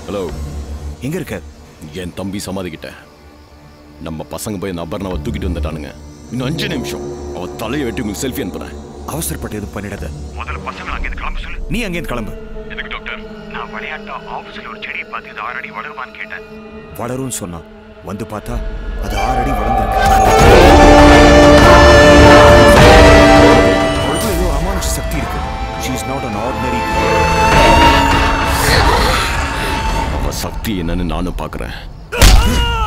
hello எங்க இருக்க என் தம்பி சமாதிக்கிட்ட நம்ம பசங்க போய் அந்த அபர்ணாவை தூக்கிட்டு வந்துட்டானுங்க இன்னும் அஞ்சு நிமிஷம் அவ தலையை வெட்டி உங்களுக்கு செல்ஃபி அனுப்புறேன் அவசரப்பட்டு எதுவும் பண்ணிடாத முதல்ல பசங்களை அங்கேருந்து கிளம்ப சொல்லு நீ அங்கேருந்து கிளம்பு எதுக்கு டாக்டர் நான் விளையாட்டா ஆஃபீஸில் ஒரு செடியை பார்த்து இது ஆறடி வளருமான்னு கேட்டேன் வளரும்னு சொன்னான் வந்து பார்த்தா அது ஆறடி வளர்ந்துருக்கு அவளுக்குள்ள ஏதோ அமானுஷ சக்தி இருக்கு she is not an ordinary அவ சக்தி என்னன்னு நானும் பார்க்கறேன்